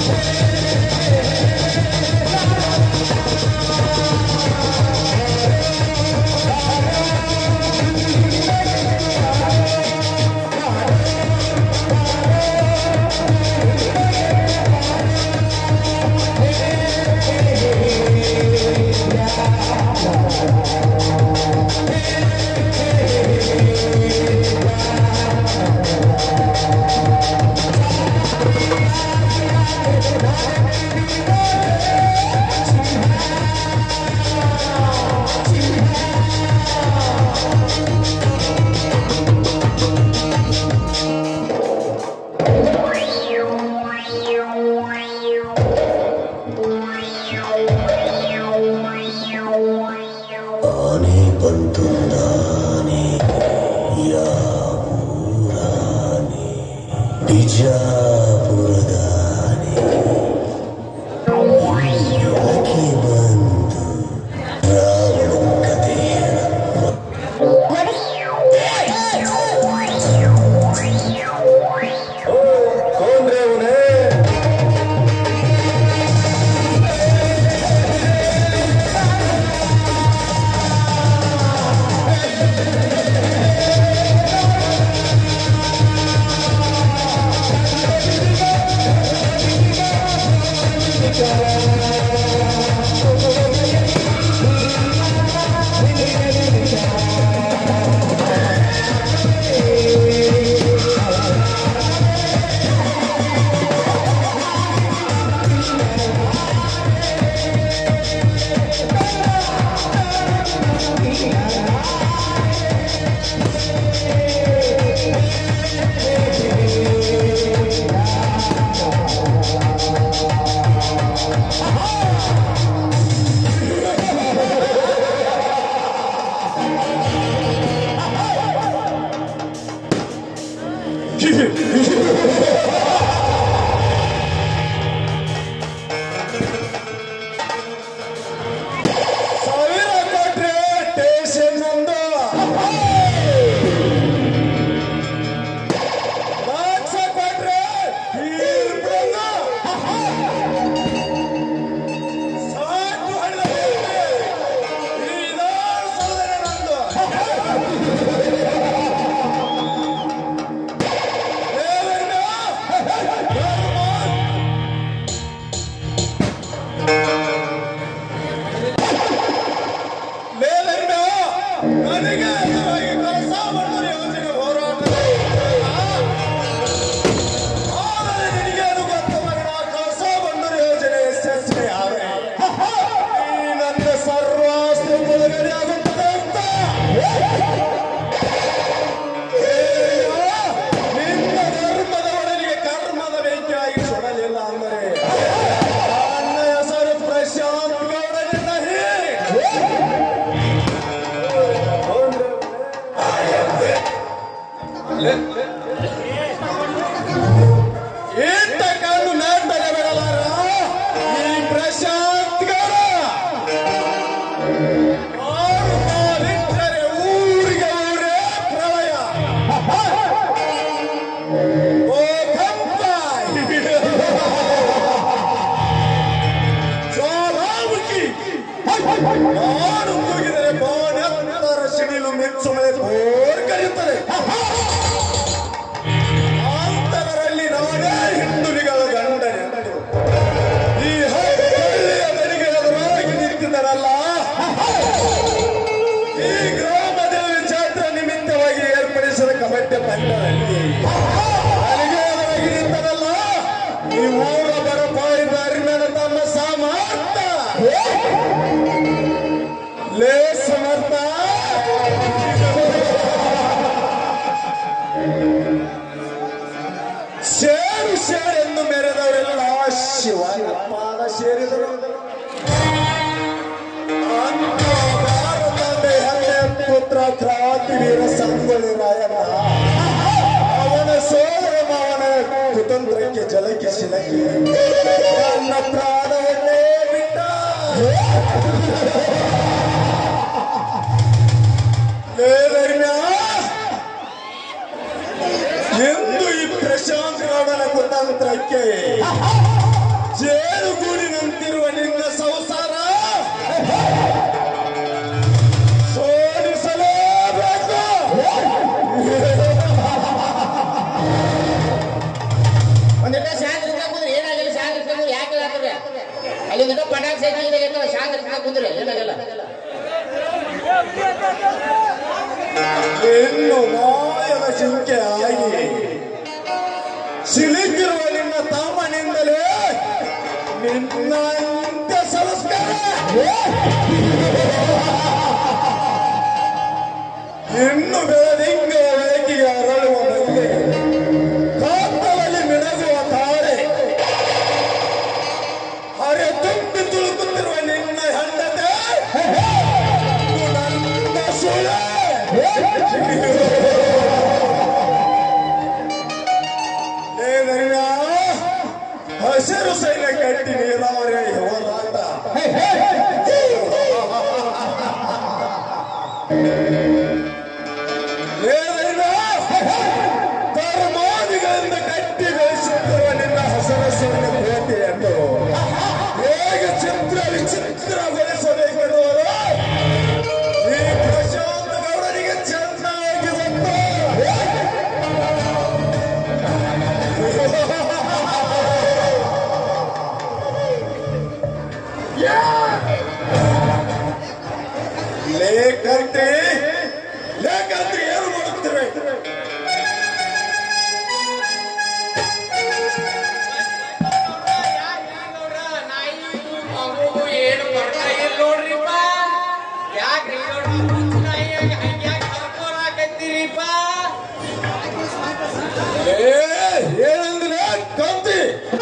ఆనే పంటుందానే యాపూరానే ಬಿಜಾಪುರದಾನೆ ಯಾಕೆ ಬಂದು ರಾವಣ ಕಥೆ कौन रे उन्हें ಸಾವಿರ ಕೊಟ್ರೆ ಸ್ಟೇಷನ್ ಒಂದು ಲಕ್ಷ ಕೊಟ್ರೆ ತೀರ್ಪನ್ನು ಸಾಕು ಹಳ್ಳದಲ್ಲಿ ಈ ವಿಧಾನಸೌಧವೇ ನಂದು. ದೇವರಿಂದ ಮೇಲಿಂದ ನನಗೆ ಎದುರಾಗಿ ಕೆಲಸ ಮಾಡುವ ಯೋಜನೆ ಹೋರಾಟದಲ್ಲಿ ಆದರೆ ನಿನಗೆ ಅದು ಗೊತ್ತ ಮಗನ ಕಳಸ ಬಂಡೂರು ಯೋಜನೆ ಯಶಸ್ವಿ ಆದರೆ ಈ ನನ್ನ ಸರ್ವಾಸ್ತಿ ಮುಳುಗಡೆ ಆಗುತ್ತದೆ ಅಂತ ಏನು? ನಿನ್ನ ಧರ್ಮದ ಒಡಲಿಗೆ ಕರ್ಮದ ಬೆಂಕಿಯಾಗಿ ಸುಡಲಿಲ್ಲ ಅಂದರೆ ನನ್ನ ಹೆಸರು ಪ್ರಶಾಂತ್ ಗೌಡನಿಂದ ಈತ ಕಂಡು ನಾಟಕ ಬಿಡಲಾರ ಈ ಪ್ರಶಾಂತ್ ಗೌಡ ಆರು ಕಾಲಿಟ್ಟರೆ ಊರಿಗೆ ಊರೇ ಪ್ರಳಯ ಓ ಕಂಪಾಯ್ ಜ್ವಾಲಾಮುಖಿ ನಾನು ಕೂಗಿದರೆ ಬಾಣೆತ್ತರ ಸಿಡಿಲು ಮಿಂಚುಮಳೆ ಬೋರ್ ಕರೆಯುತ್ತದೆ ಅಂತವರಲ್ಲಿ ನಾನೇ ಹಿಂದುಳಿಗಳ ಗಂಡನೆಂದು ಈ ಹಳ್ಳಿಯ ದನಿಗೆ ಎದುರಾಗಿ ನಿಂತಿದ್ದರಲ್ಲ ಈ ಗ್ರಾಮ ದೇವಿ ಜಾತ್ರೆ ನಿಮಿತ್ತವಾಗಿ ಏರ್ಪಡಿಸಿದ ಕಬಡ್ಡಿ ಪಂದ್ಯದಲ್ಲಿ ನನಗೆ ಎದುರಾಗಿ ನಿಂತರಲ್ಲ ಈ ಊರ ಬರಪಾಯಿದ ಅರಿಮನ ತಮ್ಮ ಸಾಮರ್ಥ್ಯ ಲೇ ಸಮರ್ಥ ಸೇರು ಸೇರೆಂದು ಮೆರೆದವರೆಲ್ಲ ಶಿವನ ಪಾದ ಸೇರಿದರು ಅಂತ ಭಾರತದ ಹೆಮ್ಮೆಯ ಪುತ್ರ ಕ್ರಾಂತಿವೀರ ಸಂಗೊಳ್ಳಿ ರಾಯಣ್ಣ ಅವನ ಸೋದರ ಮಾವನ ಕುತಂತ್ರಕ್ಕೆ ಜಲಕ್ಕೆ ಶಿಲಕ್ಕೆ ನನ್ನ ಪ್ರಾಣವನ್ನೇ ಬಿಟ್ಟ ಲೇ ಧರ್ಮ್ಯ, ಎಂದು ಈ ಪ್ರಶಾಂತ್ ಗೌಡನ ಕುತಂತ್ರಕ್ಕೆ ಜೇನುಗೂಡಿನಂತಿರುವ ನಿನ್ನ ಸಂಸಾರ ಸೋಲಿಸಲೇಬೇಕು ಒಂದಿಟ ಶಾಂತ ಇರ್ತಾ ಕುಂದ್ರಿ ಏನಾಗಲ್ಲ ಶಾಂತ ಇರ್ತಾ ಕುಂದ್ರಿ ಯಾಕೆ ಹಾಕ್ರಿ ಅಲ್ಲಿ ಒಂದಿಟ ಪಟಾಕ್ ಸೈಡ್ ಶಾಂತ ಇರ್ತಾ ಕುಂದ್ರಿ ಏನಾಗಲ್ಲ ಇನ್ನು ಮಾಯದ ಚಿಂಕೆ ಆಗಿ ಸಿಲುಕಿರುವ ನಿನ್ನ ತಮ್ಮನಿಂದಲೇ ನಿನ್ನ ಅಂತ್ಯ ಸಂಸ್ಕಾರ ಇನ್ನು ಬೆಳದಿಂಗ ಬೆಳಕಿಗೆ ಅರಳುವ ಬಂದೆ ಕಾತ್ತಲಲ್ಲಿ ಮಿಣಗುವ ತಾರೆ ಹರೆ ತುಂಬಿ ತುಳುಕುತ್ತಿರುವ ನಿನ್ನ ಹೆಂಡತೆ ಇದು ನನ್ನ ಸುಳೆ ಏನಿಲ್ಲ ಹಸಿರು ಸೈನ್ಯ ಕಟ್ಟಿ ನೀರಾವರಿ ಹೋರಾಟ ಏನಿಲ್ಲ ಧರ್ಮಾದಿಗಳಿಂದ ಕಟ್ಟಿ ಬೆಳೆಸುತ್ತಿರುವ ನಿನ್ನ ಹಸಿರು ಸೈನ್ಯ ಭೇಟಿಯನ್ನು ಹೇಗೆ ಚಿತ್ರ ವಿಚಿತ್ರಗೊಳಿಸಬೇಕೆನ್ನುವರು ಈ ಪ್ರಶಾಂತ ಗೌಡರಿಗೆ ಚೆನ್ನಾಗಿ ಗೊತ್ತು ಲೇಖಂತ್ರಿ ಲೇಖಂತ್ರಿ ಏನು ಮಾಡುತ್ತಿವೆ ಏನು ಬರ್ತಾ ಇಲ್ಲ ನೋಡ್ರಿಪ್ಪ ಯಾಕ್ರಿ ಹಂಗ್ಯಾಕ್ ಏ ಏನಂದ್ರೆ ಕಂತಿ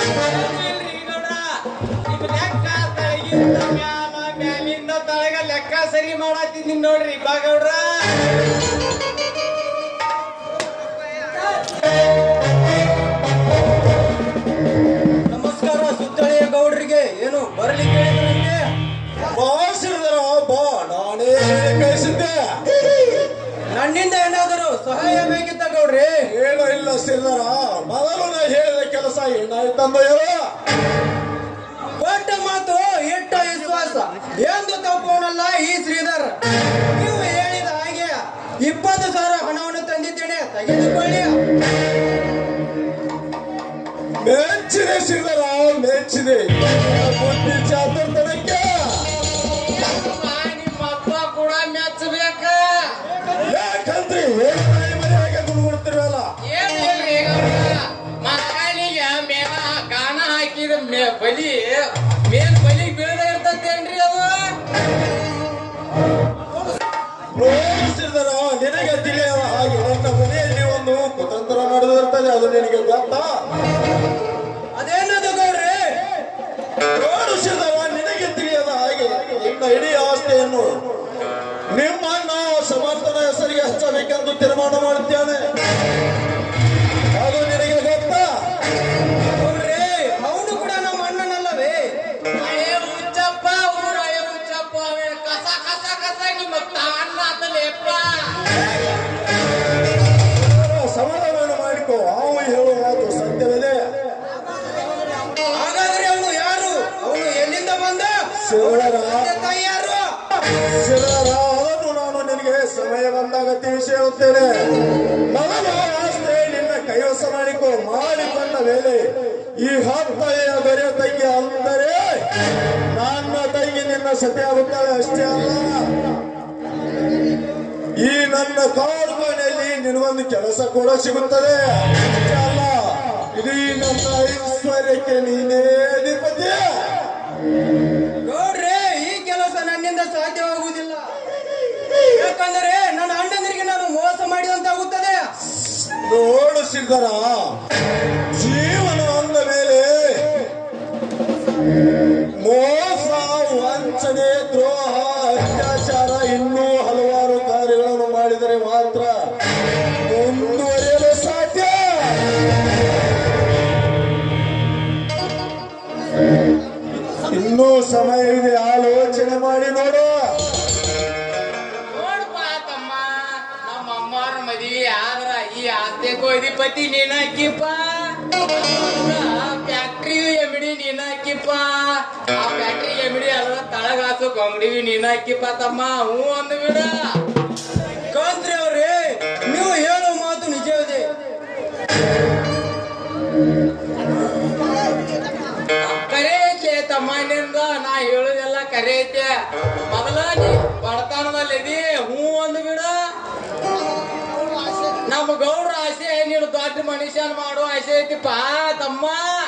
ಮ್ಯಾಲಿಂದ ತಳಗ ಲೆಕ್ಕ ಸರಿ ಮಾಡತ್ತಿದ್ದೀನಿ ನೋಡ್ರಿ ಬಾಗೌಡ್ರ ನಮಸ್ಕಾರ ಸುತ್ತಳಿಯ ಗೌಡ್ರಿಗೆ ಏನು ಬರ್ಲಿಕ್ಕೆ ಹೇಳಿದ್ರಂತೆ? ಬಾಸಿರಿದರ ಬಾ ನಾನೇ ಕಳಿಸಿದ್ದೆ ನನ್ನಿಂದ ಏನಾದರೂ ಸಹಾಯ ಬೇಕಿತ್ತ ಗೌಡ್ರಿ ಏನೂ ಇಲ್ಲ ಸಿರಿದರ ಮೊದಲು ನಾ ಹೇಳಿದ ಕೆಲಸ ಏನಾಯ್ತಂದ ಹೇಳ ಕೊಟ್ಟ ಮಾತು ಇಟ್ಟ ವಿಶ್ವಾಸ ಎಂದು ತಪ್ಪೋನಲ್ಲ ಈ ಶ್ರೀಧರ್ ನೀವು ಹೇಳಿದ ಹಾಗೆ ಇಪ್ಪತ್ತು ಸಾವಿರ ಹಣವನ್ನು ತಂದಿದ್ದೇನೆ ತೆಗೆದುಕೊಳ್ಳಿ ಮೆಚ್ಚಿದೆ ಸಿರಿದರ ಮೆಚ್ಚಿದೆ ಬುದ್ಧಿ ಚಾತುರ್ದನಕ್ಕೆ ನಿಮ್ಮಪ್ಪ ಕೂಡ ಮೆಚ್ಚಬೇಕ ಯಾಕಂದ್ರಿ ಏನು ನಾಯಿ ಮನೆಯಾಗೆ ಗುಣಗುಡ್ತಿರಲ್ಲ ಏನಿಲ್ರಿ ಗೌಡ್ರ ಮಕ್ಕಳಿಗೆ ಮೇಲ ಗಾಣ ಹಾಕಿದ ಮೇ ಬಲಿ ಮೇಲ್ ಬಲಿ ಬೀಳದ ಇರ್ತತೇನ್ರಿ ಅದು ನೋಡಿಸಿದರ ನಿನಗೆ ತಿಳಿಯದ ಹಾಗೆ ನನ್ನ ಮನೆಯಲ್ಲಿ ಒಂದು ಕುತಂತ್ರ ನಡೆದಿರ್ತದೆ ಅದು ನಿನಗೆ ಗೊತ್ತಾ ಅದೇನದು ಗೌಡ್ರಿ ನೋಡಿಸಿದವ ನಿನಗೆ ತಿಳಿಯದ ಹಾಗೆ ನಿನ್ನ ಇಡೀ ಆಸ್ತಿಯನ್ನು ನಿಮ್ಮನ್ನ ಸಮರ್ಥನ ಹೆಸರಿಗೆ ಹಚ್ಚಬೇಕೆಂದು ತೀರ್ಮಾನ ಮಾಡುತ್ತೇನೆ ಅದು ನಿನಗೆ ಗೊತ್ತಾ ಗೌಡ್ರಿ ಅವನು ಕೂಡ ನಮ್ಮ ಅಣ್ಣನಲ್ಲವೇ ಅಯ್ಯ ಹುಚ್ಚಪ್ಪ ಊರ ಅಯ್ಯ ಹುಚ್ಚಪ್ಪ ಅವೇ ಕಸ ಕಸ ಕಸ ನಿಮ್ಮ ತಾನ್ನ ಆತಲೇಪ್ಪ ಸಮಾಧಾನ ಮಾಡಿಕೋ ಅವು ಹೇಳುವ ಮಾತು ಸತ್ಯವಿದೆ ಹಾಗಾದ್ರೆ ಅವನು ಯಾರು ಅವನು ಎಲ್ಲಿಂದ ಬಂದ ಶಿವರ ತಂದೆ ತಾಯಿ ಯಾರು ಶಿವರ ಅದನ್ನು ನಾನು ನಿನಗೆ ಸಮಯ ಬಂದಾಗ ತಿಳಿಸಿ ಹೇಳುತ್ತೇನೆ ಮೊದಲು ಆಸ್ತಿ ನಿನ್ನ ಕೈವಶ ಮಾಡಿಕೋ ಮಾಡಿಕೊಂಡ ಮೇಲೆ ಈ ಹತ್ತೆಯ ಬೆರೆ ತಂಗಿ ಅಂದರೆ ನನ್ನ ತಂಗಿ ನಿನ್ನ ಸತಿ ಆಗುತ್ತಾಳೆ ಅಷ್ಟೇ ಅಲ್ಲ ಈ ನನ್ನ ಕಾಡು ಮನೆಯಲ್ಲಿ ನಿನಗೊಂದು ಕೆಲಸ ಕೂಡ ಸಿಗುತ್ತದೆ ಅಷ್ಟೇ ಅಲ್ಲ ಇಡೀ ನನ್ನ ಐಶ್ವರ್ಯಕ್ಕೆ ನೀನೇ ಅಧಿಪತಿ ನೋಡ್ರಿ ಈ ಕೆಲಸ ನನ್ನಿಂದ ಸಾಧ್ಯವಾಗುವುದಿಲ್ಲ ಯಾಕಂದರೆ ನನ್ನ ಅಣ್ಣಂದಿರಿಗೆ ನಾನು ಮೋಸ ಮಾಡಿದಂತಾಗುತ್ತದೆ ನೋಡು ಸಿದ್ಧರ ಜೀವನ ಅಂದ ಮೇಲೆ ಮೋಸ ವಂಚನೆ ದ್ರೋಹ ಅತ್ಯಾಚಾರ ಇನ್ನೂ ಹಲವಾರು ಕಾರ್ಯಗಳನ್ನು ಮಾಡಿದರೆ ಮಾತ್ರ ಮುಂದುವರಿಯಲು ಸಾಧ್ಯ ಇನ್ನೂ ಸಮಯವಿದೆ ಆಲೋಚನೆ ಮಾಡಿ ನೋಡು ನೋಡ್ಪ ತಮ್ಮ ನಮ್ಮ ಅಮ್ಮವ್ರ ಮದ್ವಿ ಆದ್ರ ಈ ಆಸ್ತೆಗೂ ಅಧಿಪತಿ ನೀನಾಕಿಪ್ಪ ಫ್ಯಾಕ್ಟ್ರಿ ಎಮಿಡಿ ನೀನಾಕಿ ಆ ಫ್ಯಾಕ್ಟ್ರಿ ಎಮಿಡಿ ಅಲ್ಲ ತಳಗ ಹಾಸು ಕೊಂಗಡಿವಿ ನೀನ್ ಹಾಕಿಪ್ಪ ತಮ್ಮ ಹ್ಞೂ ಅಂದ್ ಬಿಡ ಕಾಂತ್ರಿ ಅವ್ರೆ ನೀವು ಹೇಳೋ ಮಾತು ನಿಜವಿದೆ ಕರೆ ಐತೆ ತಮ್ಮನಿಂದ ನಾ ಹೇಳುದೆಲ್ಲ ಕರೆ ಐತೆ ಮೊದಲ ನೀ ಬಡತನದಲ್ಲಿ ಇದಿ ಹ್ಞೂ ಅಂದ್ ಬಿಡ ನಮ್ಮ ಗೌಡ್ರ ಆಸೆ ನೀನು ದೊಡ್ಡ ಮನುಷ್ಯನ್ ಮಾಡೋ ಆಸೆ ಐತಿಪ್ಪ ತಮ್ಮ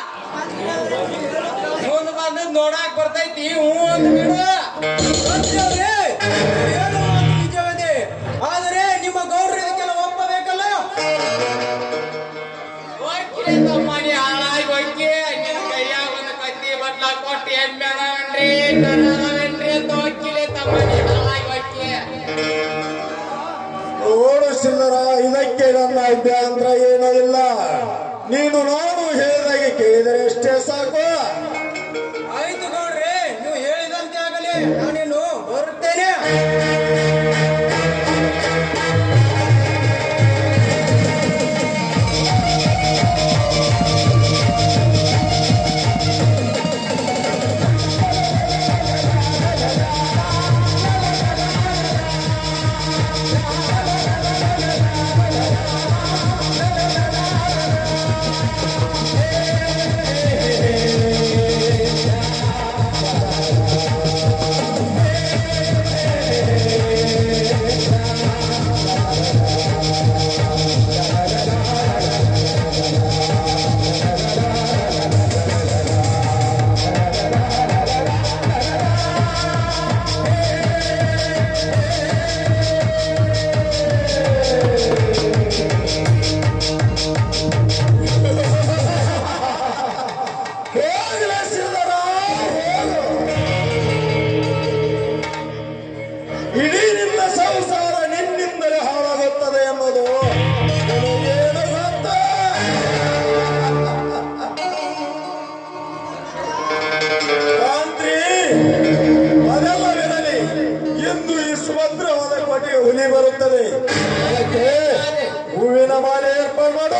ಮುಂದ್ ಬಂದ್ ನೋಡಾಕ್ ಬರ್ತೈತಿ ಹ್ಞೂ ಅಂದ್ ಬಿಡು ಕಾಂತ್ರಿ ಅವ್ರೆ ನೀವು ಹೇಳೋ ಮಾತು ನಿಜವಿದೆ ಆದರೆ ನಿಮ್ಮ ಗೌಡ್ರು ಇದಕ್ಕೆಲ್ಲ ಒಪ್ಪಬೇಕಲ್ಲ ಹೋಗ್ರಿ ತಮ್ಮನಿ ಹಾಳಾಗಿ ಹೋಗಿ ನಿನ್ ಕೈಯಾಗ ಒಂದು ಕತ್ತಿ ಬಟ್ಲ ಕೊಟ್ಟು ಎಮ್ಮೆ ಅದಾವೇನ್ರಿ ದನ ಅದಾವೇನ್ರಿ ಅಂತ ಹೋಗಿಲೆ ತಮ್ಮನಿ ಹಾಳಾಗಿ ಹೋಗಿ ನೋಡು ಸಿಲ್ಲರ ಇದಕ್ಕೆ ನನ್ನ ಅಭ್ಯಂತರ ಏನೂ ಇಲ್ಲ ನೀನು ನಾನು ಹೇಳಿದಾಗೆ ಕೇಳಿದರೆ ಅಷ್ಟೇ ಸಾಕು ಆಯ್ತು ಗೌಡ್ರೆ ನೀವು ಹೇಳಿದಂತೆ ಆಗಲಿ ನಾನೇನು ಬರುತ್ತೇನೆ ಹೋಗ್ಲೇ ಸಿಲ್ಲರ ಹೋಗು. ಇಡೀ ನಿನ್ನ ಸಂಸಾರ ನಿನ್ನಿಂದಲೇ ಹಾಳಾಗುತ್ತದೆ ಎಂಬುದು ನಿನಗೇನು ಗೊತ್ತು? ಕಾಂತ್ರಿ ಅದೆಲ್ಲವಿರಲಿ ಇಂದು ಈ ಸುಭದ್ರವಾದ ಕೋಟೆಗೆ ಹುಲಿ ಬರುತ್ತದೆ ಅದಕ್ಕೆ ಹೂವಿನ ಮಾಲೆ ಏರ್ಪಾಡು ಮಾಡು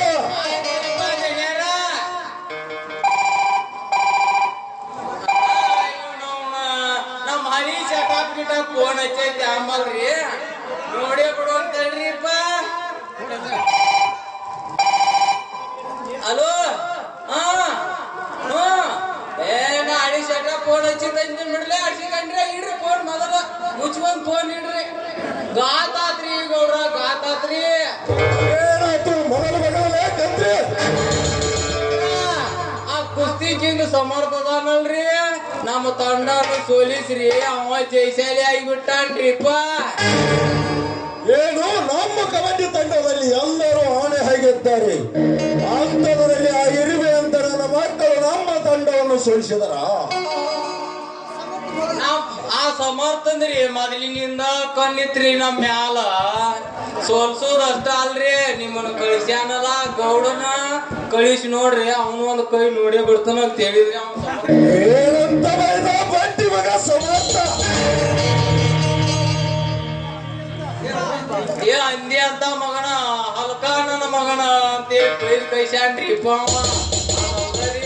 ನಮ್ಮ ಹನಿ ಚಟಾಪ್ ಗಿಟಾಪ್ ಫೋನ್ ಹಚ್ಚೈತಿ ಆಂಬಲ್ರಿ ನೋಡೇ ಬಿಡು ಅಂತ ಹೇಳ್ರಿಪ್ಪ ಹಲೋ ಹಾ ಹಾ ಏ ನಾ ಹನಿ ಚಟಾಪ್ ಫೋನ್ ಹಚ್ಚಿದ್ದಂತ ಬಿಡ್ಲೆ ಹಚ್ಚಿಕೊಂಡ್ರೆ ಇಡ್ರಿ ಫೋನ್ ಮೊದಲ ಮುಚ್ಕೊಂಡ್ ಫೋನ್ ಇಡ್ರಿ ಗಾತಾತ್ರಿ ಗೌಡ್ರ ಗಾತಾತ್ರಿ ಏನಾಯ್ತು ಮೊದಲು ಮಗಳೇ ಕಂತ್ರಿ ಆ ಕುಸ್ತಿ ಕಿಂಗ್ ಸಮರ್ಥ ಅದಾನಲ್ರಿ ನಮ್ಮ ತಂಡ ಸೋಲಿಸ್ರಿ ಅವ ಜೈಶಾಲಿ ಆಗಿಬಿಟ್ಟಾನ್ರಿಪ್ಪ ಏನು ನಮ್ಮ ಕಬಡ್ಡಿ ತಂಡದಲ್ಲಿ ಎಲ್ಲರೂ ಆಣೆ ಹಾಗಿದ್ದಾರೆ ಅಂತದರಲ್ಲಿ ಆ ಇರುವೆ ಅಂತ ನನ್ನ ಮಕ್ಕಳು ನಮ್ಮ ತಂಡವನ್ನು ಸೋಲಿಸಿದರ ನಾವ್ ಆ ಸಮರ್ಥನ್ರಿ ಮೊದಲಿನಿಂದ ಕಣ್ಣಿತ್ರಿ ನಮ್ಮ ಮ್ಯಾಲ ಸೋಲ್ಸೋದ್ ಅಷ್ಟ ಅಲ್ರಿ ನಿಮ್ಮನ್ನ ಕಳಿಸ್ಯಾನಲ್ಲ ಗೌಡನ ಕಳಿಸಿ ನೋಡ್ರಿ ಅವನು ಒಂದು ಕೈ ನೋಡೇ ಬಿಡ್ತಾನ ಅಂತ ಹೇಳಿದ್ರಿ ಅವ್ನು ಸಮರ್ಥ. ಏನಂತ ಬೈದ ಬಡ್ಡಿ ಮಗ ಸಮರ್ಥ ಏ ಅಂದಿ ಅಂತ ಮಗನ ಹಲ್ಕ ನನ್ನ ಮಗನ ಅಂತ ಕೈ ಕೈಸ್ಯಾನ್ರಿ ಇಪ್ಪ ಅವ ಹೌದರಿ.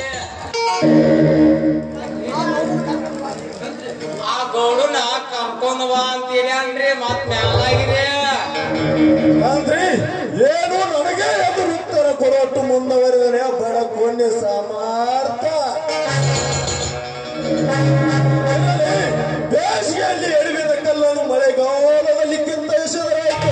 ಆ ಗೌಡನ ಕರ್ಕೊಂಡ್ ಬಾ ಅಂತ ಹೇಳ್ಯಾನ್ರಿ ಮತ್ ಮ್ಯಾಲಾಗಿರಿ ಅಂದ್ರೆ ಏನು ನನಗೆ ಎದುರು ಉತ್ತರ ಕೊಡೋಟ್ಟು ಮುಂದುವರೆದರೆ ಬಡ ಕೊನೆ ಸಮರ್ಥ ಅದರಲ್ಲಿ ಬೇಸಿಗೆಯಲ್ಲಿ ಎಡವಿದ ಕಲ್ಲನ್ನು ಮಳೆಗಾಲದಲ್ಲಿ ಕಿತ್ತ ಎಸೆದರಾಯ್ತು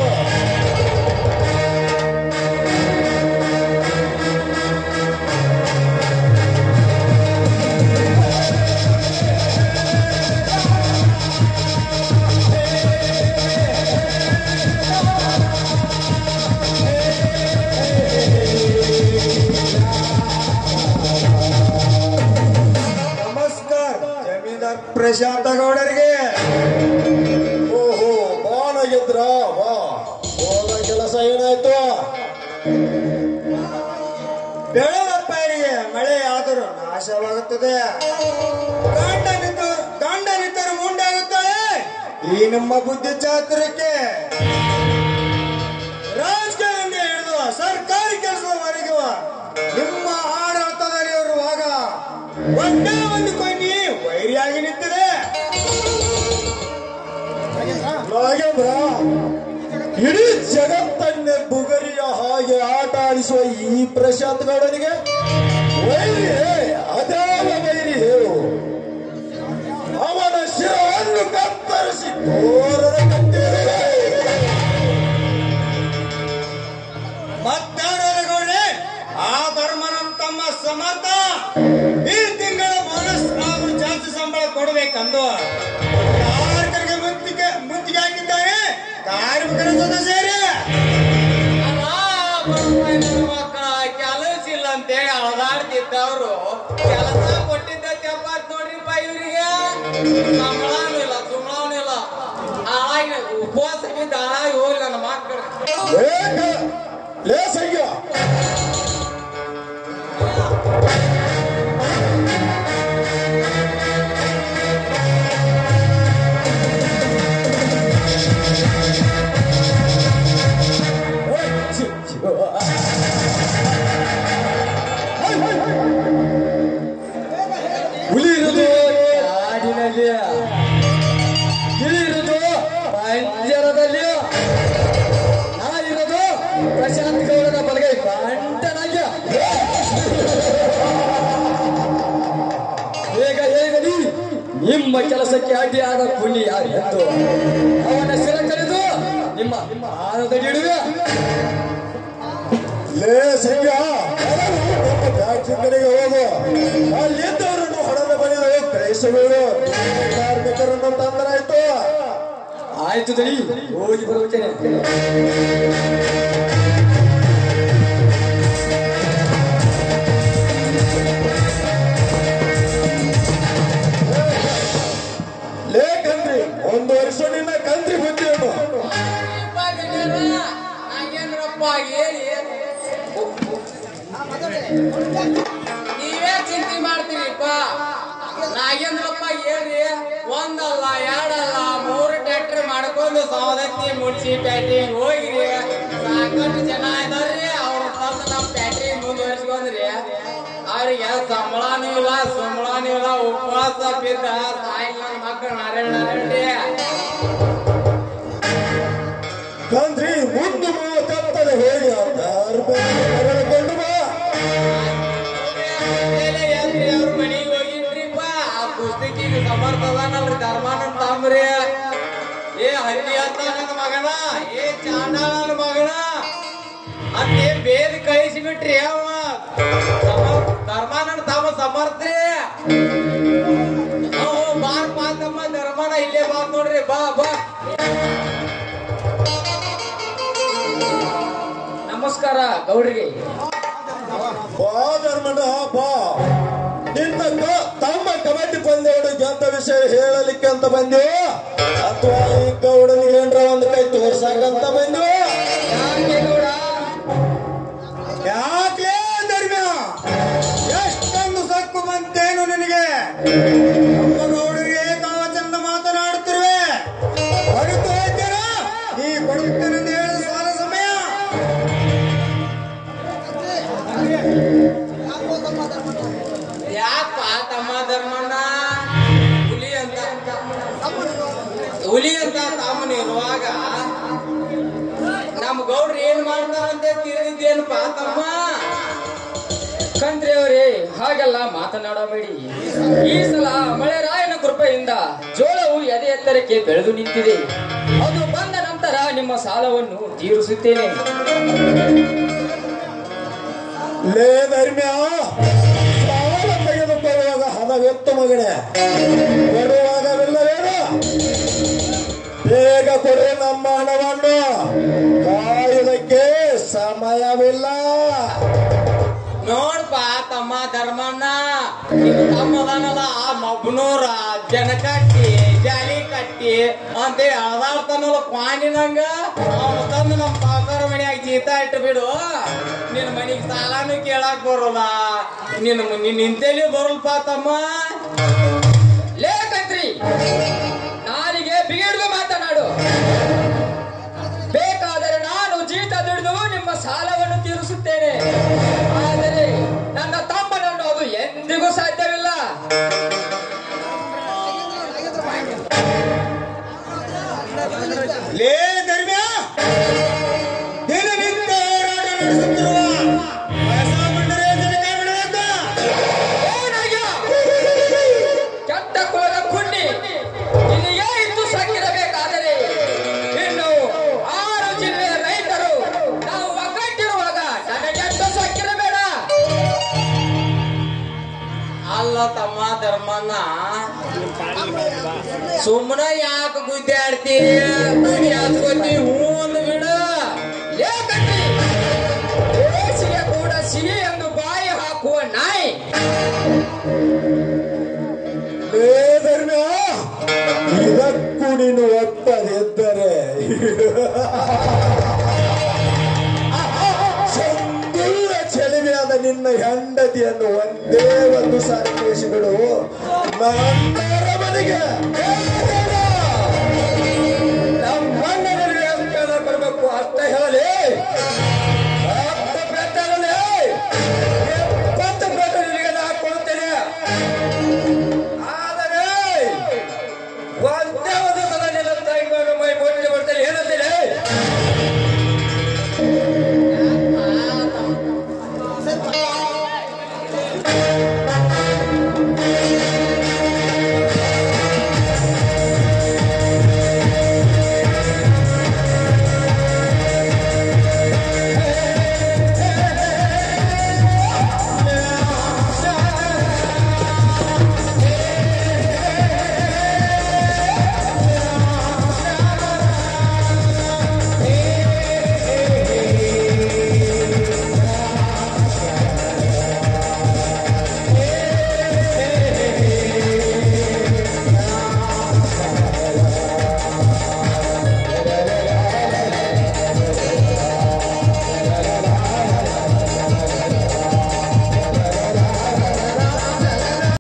ನಮಸ್ಕಾರ ಜಮೀನ್ದಾರ್ ಪ್ರಶಾಂತ ಗೌಡರಿಗೆ ಓಹೋ ಬಾಣ ಗೆದ್ರ ವಾ ಹೋದ ಕೆಲಸ ಏನಾಯ್ತು ಬೆಳೆದ ಪೈರಿಗೆ ಮಳೆ ಆದರೂ ನಾಶವಾಗುತ್ತದೆ ಗಂಡ ನಿಂತು ಗಂಡ ನಿಂತರು ಮುಂಡಾಗುತ್ತಾಳೆ ಈ ನಿಮ್ಮ ಬುದ್ಧಿ ಚಾತುರ್ಯಕ್ಕೆ ರಾಜಕೀಯದಿಂದ ಹಿಡಿದು ಸರ್ಕಾರಿ ಕೆಲಸದವರೆಗೂ ನಿಮ್ಮ ಆಡಳಿತದಲ್ಲಿ ಇರುವಾಗ ಒಂದೇ ಒಂದು ಕೊಯ್ನಿ ಬದಲಾಗಿ ನಿಂತಿದೆ ನಾಗೇಂದ್ರ ಇಡೀ ಜಗತ್ತನ್ನೇ ಬುಗರಿಯ ಹಾಗೆ ಆಟ ಆಡಿಸುವ ಈ ಪ್ರಶಾಂತ್ ಗೌಡನಿಗೆ ವೈರಿ ಅದಾವ ವೈರಿ ಹೇಳು ಅವನ ಶಿರವನ್ನು ಕತ್ತರಿಸಿ ತೋರಣ ಕಟ್ಟಿರುವೆ ಮತ್ತಾಡರಗೌಡೆ ಆ ಧರ್ಮನಂ ತಮ್ಮ ಸಮರ್ಥ ಈ ತಿಂಗಳ ಬೋನಸ್ ಹಾಗೂ ಜಾಸ್ತಿ ಸಂಬಳ ಕೊಡಬೇಕಂದು ಕಾರ್ಮಿಕರಿಗೆ ಮುತ್ತಿಗೆ ಮುತ್ತಿಗೆ ಹಾಕಿದ್ದಾರೆ ಕಾರ್ಮಿಕರ ಜೊತೆ ಸೇರಿ ಮಕ್ಕಳ ಕೆಲಸ ಇಲ್ಲ ಅಂತೇಳಿ ಅಳದಾಡ್ತಿದ್ದವ್ರು ಕೆಲಸ ಕೊಟ್ಟಿದ್ದ ಚಪಾತ್ ನೋಡ್ರಿಪ್ಪ ಇವ್ರಿಗೆ ಸಂಬಳನೂ ಇಲ್ಲ ಸುಮ್ಮಳನೂ ಇಲ್ಲ ಹಾಳಾಗಿ ಉಪವಾಸ ಬಿದ್ದು ಹಾಳಾಗಿ ಹೋಗ್ಲಿ ನನ್ನ ಮಕ್ಕಳು ಏಕ ಲೇಸಯ್ಯ ಹುಲಿ ಇರೋದು ಕಾಡಿನಲ್ಲಿ ಗಿಳಿ ಇರೋದು ಪಂಜರದಲ್ಲಿ ನಾ ಇರೋದು ಪ್ರಶಾಂತ್ ಗೌಡನ ಬಲಗೈ ಬಂಟನಾಗ್ಯ ಬೇಗ ಹೇಗಲಿ ನಿಮ್ಮ ಕೆಲಸಕ್ಕೆ ಅಡ್ಡಿಯಾದ ಪುಣ್ಯ ಯಾರೆಂದು ಅವನ ಶಿರ ಕರೆದು ನಿಮ್ಮ ಆನದಡಿಡುವೆ ಲೇ ಸಂಗ್ಯ ಫ್ಯಾಕ್ಟ್ರಿ ಕಡೆಗೆ ಹೋಗು ಅಲ್ಲಿದ್ದವರನ್ನು ಹೊಡೆದ ಬಳಿದು ಕಳಿಸಬೇಡು ಕಾರ್ಮಿಕರನ್ನು ತಂದರಾಯ್ತು ಆಯ್ತು ದನಿ ಹೋಗಿ ಬರುತ್ತೇನೆ ಲೇ ಕಂತ್ರಿ ಒಂದು ವರ್ಷ ನಿನ್ನ ಕಂತ್ರಿ ಬುದ್ಧಿಯನ್ನು ನಾಗೇಂದ್ರಪ್ಪ ಹೇಳಿ ನೀವೇ ಚಿಂತೆ ಮಾಡ್ತೀರಿಪ್ಪ ನಾಗೇಂದ್ರಪ್ಪ ಹೇಳ್ರಿ ಒಂದಲ್ಲ ಎರಡಲ್ಲ ಮೂರು ಟ್ರ್ಯಾಕ್ಟರ್ ಮಾಡ್ಕೊಂಡು ಸವದತ್ತಿ ಮುಡ್ಸಿ ಪ್ಯಾಟ್ರಿಗೆ ಹೋಗಿರಿ ಸಾಕಷ್ಟು ಜನ ಇದಾರ್ರಿ ಅವ್ರು ತಂದು ನಮ್ಮ ಪ್ಯಾಟ್ರಿ ಮುಂದುವರಿಸ್ಕೊಂಡ್ರಿ ಅವ್ರಿಗೆ ಸಂಬಳನೂ ಇಲ್ಲ ಸಂಬಳನೂ ಇಲ್ಲ ಉಪವಾಸ ಬಿದ್ದ ತಾಯಿ ನನ್ನ ಮಕ್ಕಳು ನಾರಾಯಣ ನಾರಾಯಣ ಕಂತ್ರಿ ಮುಂದೆ ಮೂವತ್ತತ್ತದೆ ಹೋಗಿ ಕರೆದುಕೊಂಡು ಬಾ ಅವ್ರ ಮನೆಗೆ ಹೋಗಿನ್ರಿಪ್ಪ ಆ ಪುಸ್ತಕಿಗೆ ಸಮರ್ಥದಾನಲ್ರಿ ಧರ್ಮಾನಂದ ತಾಮ್ರಿ ಏ ಹಲ್ಲಿ ಅಂತ ನನ್ನ ಮಗನ ಏ ಚಾಂಡ ನನ್ನ ಮಗನ ಅದೇ ಬೇದ್ ಕಳಿಸಿ ಬಿಟ್ರಿ ಅವ ಸಮ- ಧರ್ಮಾನಂದ ತಾಮ ಸಮರ್ಥ್ರಿ ಅವ್ ಬಾರ್ ಬಾ ತಮ್ಮ ಧರ್ಮಾನ ಇಲ್ಲೇ ಬಾ ನೋಡ್ರಿ ಬಾ ಬಾ ನಮಸ್ಕಾರ ಗೌಡ್ರಿಗೆ ಬಾ ಧರ್ಮಣ್ಣ ಬಾ ನಿನ್ನ ಕ- ತಮ್ಮ ಕಬಡ್ಡಿ ಪಂದ್ಯಗಳು ಗೆದ್ದ ವಿಷಯ ಹೇಳಲಿಕ್ಕೆ ಅಂತ ಬಂದ್ಯೋ ಅಥವಾ ಈ ಗೌಡನಿಗೆ ಏನ್ರ ಒಂದು ಕೈ ತೋರ್ಸಕ್ಕಂತ ಬಂದ್ಯೋ ಯಾಕೆ ಗೌಡ ಯಾಕೆ ಧರ್ಮ್ಯ ಎಷ್ಟೊಂದು ಸಕ್ಕು ಬಂತೇನು ನಿನಗೆ ನಮ್ಮ ಗೌಡರಿಗೆ ಕಾವಚಂದ ಮಾತನಾಡುತ್ತಿರುವೆ ಹೊರತು ಹೋಗ್ತೀರಾ ನೀ ಕೊಡುತ್ತೇನೆಂದು ಹೇಳಿದ ಸಾಲ ಸಮಯ ಯಾಕ ತಮ್ಮ ಧರ್ಮಣ್ಣ ಹುಲಿ ಅಂತ ಹುಲಿ ಅಂತ ತಮ್ಮನ ಇರುವಾಗ ನಮ್ ಗೌಡ್ರು ಏನ್ ಮಾಡ್ತಾರಂತೆ ತಿಳಿದಿದ್ದೇನಪ್ಪ ತಮ್ಮ ಕಂದ್ರಿ ಅವರೇ ಹಾಗೆಲ್ಲ ಮಾತನಾಡಬೇಡಿ ಈ ಸಲ ಮಳೆರಾಯನ ಕೃಪೆಯಿಂದ ಜೋಳವು ಎದೆ ಎತ್ತರಕ್ಕೆ ಬೆಳೆದು ನಿಂತಿದೆ ಅದು ಬಂದ ನಂತರ ನಿಮ್ಮ ಸಾಲವನ್ನು ತೀರಿಸುತ್ತೇನೆ ಲೇ ಧರ್ಮ್ಯ ಸಾಲ ತೆಗೆದುಕೊಳ್ಳುವಾಗ ಹಣವೆತ್ತು ಮಗನೇ ಕೊಡುವಾಗವಿಲ್ಲವೇನು ಬೇಗ ಕೊಡು ನಮ್ಮ ಹಣವನ್ನು ಕಾಯುವುದಕ್ಕೆ ಸಮಯವಿಲ್ಲ ನೋಡ್ಪ ತಮ್ಮ ಧರ್ಮಣ್ಣ ನಿಮ್ ತಮ್ಮದನಲ್ಲ ಆ ಮಬ್ನೂರ ಜನ ಕಟ್ಟಿ ಜಾಲಿ ಕಟ್ಟಿ ಅಂತ ಅಳದಾಡ್ತಾನಲ್ಲ ಕ್ವಾನಿನಂಗ ಅವನು ತಂದು ನಮ್ಮ ಸಾವುಕಾರ ಮನ್ಯಾಗ ಜೀತ ಇಟ್ಟು ಬಿಡು ನಿನ್ನ ಮನಿಗೆ ಸಾಲಾನು ಕೇಳಾಕ್ ಬರೋಲ್ಲ ನಿನ್ನ ನಿನ್ನ ನಿಂತೇಲಿ ಬರಲ್ಪ ತಮ್ಮ ಲೇ ಕಂತ್ರಿ ನಾಲಿಗೆ ಬಿಗಿಡ್ದು ಮಾತನಾಡು ಬೇಕಾದರೆ ನಾನು ಜೀತ ದುಡಿದು ನಿಮ್ಮ ಸಾಲವನ್ನು ತೀರಿಸುತ್ತೇನೆ ಆದರೆ ನನ್ನ ತಮ್ಮನನ್ನು ಅದು ಎಂದಿಗೂ ಸಾಧ್ಯವಿಲ್ಲ ಅಲ್ಲ ತಮ್ಮ ಧರ್ಮಣ್ಣ ಸುಮ್ಮನ ಯಾಕೆ ಗುದ್ದಾಡ್ತಿ ಯಾಕೋತಿ ಹೂ ಅಂದ್ ಬಿಡು ಲೇ ಕಟ್ಟಿ ದೇಶಿಗೆ ಕೂಡ ಸಿಹಿ ಎಂದು ಬಾಯಿ ಹಾಕುವ ನಾಯಿ ಏ ಧರ್ಮ್ಯ ಇದಕ್ಕೂ ನೀನು ಒಪ್ಪದಿದ್ದರೆ ಚಂದಿರ ಚೆಲುವೆಯಾದ ನಿನ್ನ ಹೆಂಡತಿಯನ್ನು ಒಂದೇ ಒಂದು ಸಾರಿ ಕಳಿಸಿಬಿಡು ನನ್ನ ಮನೆಗೆ ನಮ್ಮಣ್ಣನಿಗೆ ಅಂತ ಬರಬೇಕು ಅಷ್ಟ ಹೇಳಿ